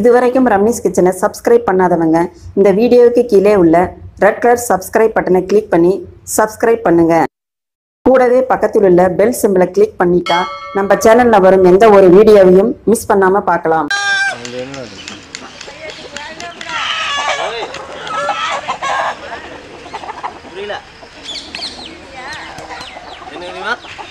இதுவரைக்கும் ரம்னிஸ் கிச்சனை சப்ஸ்கிரைப் பண்ணாதவங்க இந்த வீடியோவுக்கு கீழே உள்ள ரெட் கலர் சப்ஸ்கிரைப் பட்டனை கிளிக் பண்ணி சப்ஸ்கிரைப் பண்ணுங்க கூடவே பக்கத்தில் உள்ள பெல் சிம்பிளை கிளிக் பண்ணிட்டா நம்ம சேனல்ல வரும் எந்த ஒரு வீடியோவையும் மிஸ் பண்ணாம பார்க்கலாம் அங்கே என்ன நடக்குது? புரியல என்ன தெரியுமா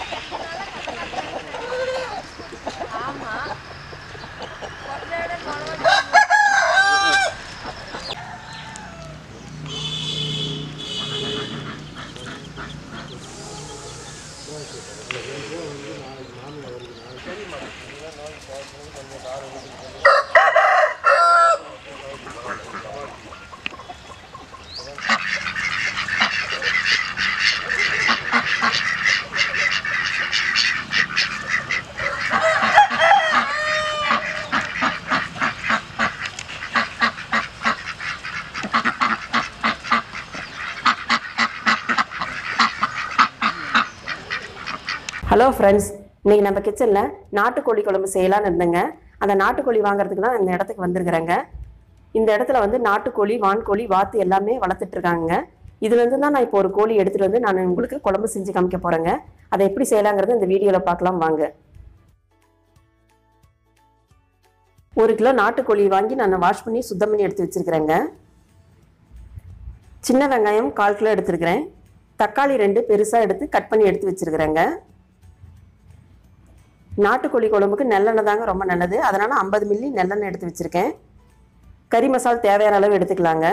ஹலோ ஃப்ரெண்ட்ஸ் இன்னைக்கு நம்ம கிச்சனில் நாட்டுக்கோழி குழம்பு செய்யலாம்னு இருந்தேங்க அந்த நாட்டுக்கோழி வாங்குறதுக்கு தான் இந்த இடத்துக்கு வந்திருக்கிறேங்க இந்த இடத்துல வந்து நாட்டுக்கோழி வான்கோழி வாத்து எல்லாமே வளர்த்துட்டு இருக்காங்க இதுலேருந்து தான் நான் இப்போ ஒரு கோழி எடுத்துகிட்டு வந்து நான் உங்களுக்கு குழம்பு செஞ்சு காமிக்க போகிறேங்க அதை எப்படி செய்யலாங்கிறது இந்த வீடியோவில் பார்க்கலாம் வாங்க ஒரு கிலோ நாட்டுக்கோழி வாங்கி நான் வாஷ் பண்ணி சுத்தம் பண்ணி எடுத்து வச்சிருக்கிறேங்க சின்ன வெங்காயம் கால் கிலோ எடுத்துருக்கிறேன் தக்காளி ரெண்டு பெருசாக எடுத்து கட் பண்ணி எடுத்து வச்சிருக்கிறேங்க நாட்டுக்கோழி குழம்புக்கு நல்லெண்ணெய் தாங்க ரொம்ப நல்லது அதனால் ஐம்பது மில்லி நல்லெண்ணெய் எடுத்து வச்சுருக்கேன் கறி மசால் தேவையான அளவு எடுத்துக்கலாங்க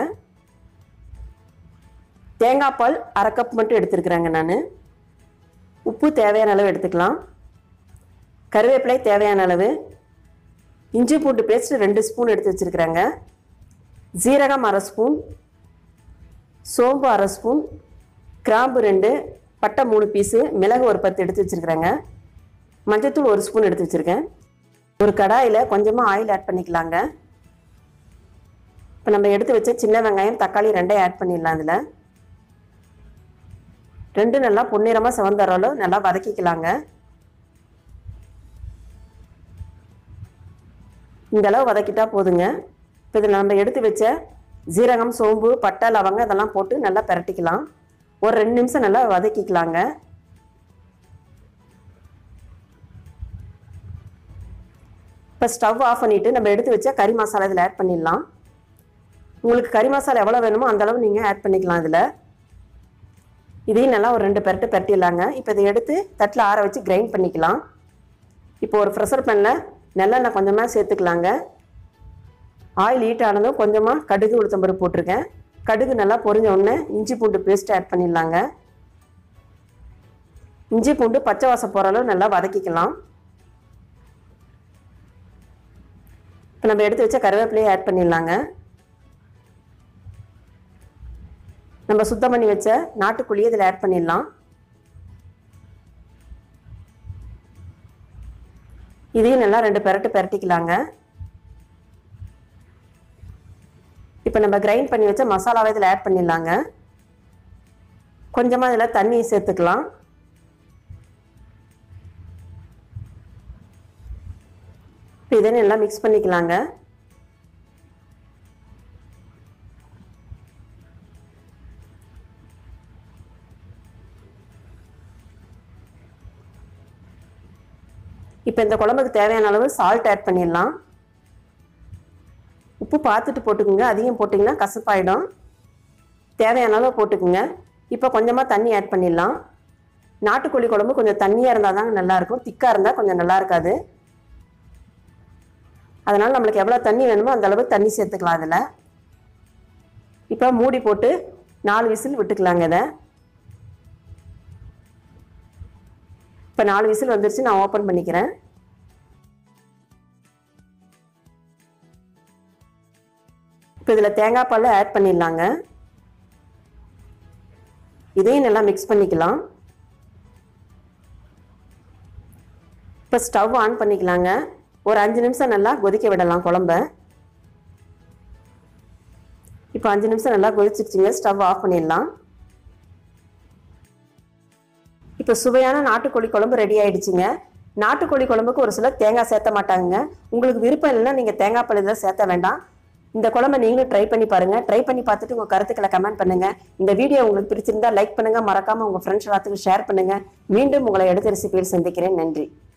தேங்காய் பால் அரை கப் மட்டும் எடுத்துருக்குறேங்க நான் உப்பு தேவையான அளவு எடுத்துக்கலாம் கருவேப்பிலை தேவையான அளவு இஞ்சி பூண்டு பேஸ்ட் ரெண்டு ஸ்பூன் எடுத்து வச்சுருக்குறேங்க ஜீரகம் அரை ஸ்பூன் சோம்பு அரை ஸ்பூன் கிராம்பு ரெண்டு பட்டை மூணு பீஸு மிளகு ஒரு பத்து எடுத்து வச்சுருக்குறேங்க மஞ்சத்தூள் ஒரு ஸ்பூன் எடுத்து வச்சுருக்கேன் ஒரு கடாயில் கொஞ்சமாக ஆயில் ஆட் பண்ணிக்கலாங்க இப்போ நம்ம எடுத்து வச்ச சின்ன வெங்காயம் தக்காளி ரெண்டையும் ஆட் பண்ணிடலாம் அதில் ரெண்டு நல்லா பொன்னிறமாக செவந்தர அளவு நல்லா வதக்கிக்கலாங்க இந்த அளவு வதக்கிட்டா போதுங்க இப்போ இதில் நம்ம எடுத்து வச்ச ஜீரகம் சோம்பு பட்டை லவங்க இதெல்லாம் போட்டு நல்லா பிரட்டிக்கலாம் ஒரு ரெண்டு நிமிஷம் நல்லா வதக்கிக்கலாங்க இப்போ ஸ்டவ் ஆஃப் பண்ணிவிட்டு நம்ம எடுத்து வச்ச கறி மசாலா இதில் ஆட் பண்ணிடலாம் உங்களுக்கு கறி மசாலா எவ்வளோ வேணுமோ அந்த அளவு நீங்கள் ஆட் பண்ணிக்கலாம் இதில் இதையும் நல்லா ஒரு ரெண்டு பெரட்டு பெரட்டிடலாங்க இப்போ இதை எடுத்து தட்டில் ஆற வச்சு கிரைண்ட் பண்ணிக்கலாம் இப்போ ஒரு ப்ரெஷர் பேனில் நல்லெண்ணெய் கொஞ்சமாக சேர்த்துக்கலாங்க ஆயில் ஹீட் ஆனதும் கொஞ்சமாக கடுகு உளுத்தம்பருப்பு போட்டிருக்கேன் கடுகு நல்லா பொரிஞ்ச உடனே இஞ்சி பூண்டு பேஸ்ட் ஆட் பண்ணிடலாங்க இஞ்சி பூண்டு பச்சை வாசம் போகிற அளவு நல்லா வதக்கிக்கலாம் இப்போ நம்ம எடுத்து வச்ச கருவேப்பிலையை ஆட் பண்ணிடலாங்க நம்ம சுத்தம் பண்ணி வச்ச நாட்டுக்கோழியை இதில் ஆட் பண்ணிடலாம் இதையும் நல்லா ரெண்டு பெரட்டு பெரட்டிக்கலாங்க இப்போ நம்ம கிரைண்ட் பண்ணி வச்ச மசாலாவை இதில் ஆட் பண்ணிடலாங்க கொஞ்சமாக இதில் தண்ணி சேர்த்துக்கலாம் இப்போ இதை நல்லா மிக்ஸ் பண்ணிக்கலாங்க இப்போ இந்த குழம்புக்கு தேவையான அளவு சால்ட் ஆட் பண்ணிடலாம் உப்பு பார்த்துட்டு போட்டுக்குங்க அதிகம் போட்டிங்கன்னா கசப்பாயிடும் தேவையான அளவு போட்டுக்குங்க இப்போ கொஞ்சமாக தண்ணி ஆட் பண்ணிடலாம் நாட்டுக்கோழி குழம்பு கொஞ்சம் தண்ணியாக இருந்தால் தாங்க நல்லாயிருக்கும் திக்காக இருந்தால் கொஞ்சம் நல்லா இருக்காது அதனால் நம்மளுக்கு எவ்வளோ தண்ணி வேணுமோ அந்த அளவு தண்ணி சேர்த்துக்கலாம் அதில் இப்போ மூடி போட்டு நாலு விசில் விட்டுக்கலாங்க இதை இப்போ நாலு விசில் வந்துருச்சு நான் ஓப்பன் பண்ணிக்கிறேன் இப்போ இதில் தேங்காய் பால் ஆட் பண்ணிடலாங்க இதையும் நல்லா மிக்ஸ் பண்ணிக்கலாம் இப்போ ஸ்டவ் ஆன் பண்ணிக்கலாங்க ஒரு அஞ்சு நிமிஷம் நல்லா கொதிக்க விடலாம் குழம்ப இப்போ அஞ்சு நிமிஷம் நல்லா கொதிச்சிருச்சுங்க ஸ்டவ் ஆஃப் பண்ணிடலாம் இப்போ சுவையான நாட்டுக்கோழி குழம்பு ரெடி ஆயிடுச்சுங்க நாட்டுக்கோழி குழம்புக்கு ஒரு சிலர் தேங்காய் சேர்த்த மாட்டாங்க உங்களுக்கு விருப்பம் இல்லைன்னா நீங்கள் தேங்காய் பால் இதில் சேர்த்த வேண்டாம் இந்த குழம்பை நீங்களும் ட்ரை பண்ணி பாருங்க ட்ரை பண்ணி பார்த்துட்டு உங்கள் கருத்துக்களை கமெண்ட் பண்ணுங்க இந்த வீடியோ உங்களுக்கு பிடிச்சிருந்தா லைக் பண்ணுங்க மறக்காம உங்கள் ஃப்ரெண்ட்ஸ் எல்லாத்துக்கும் ஷேர் பண்ணுங்க மீண்டும் உங்களை எடுத்த ரெசிபியில் சந்திக்கிறேன் நன்றி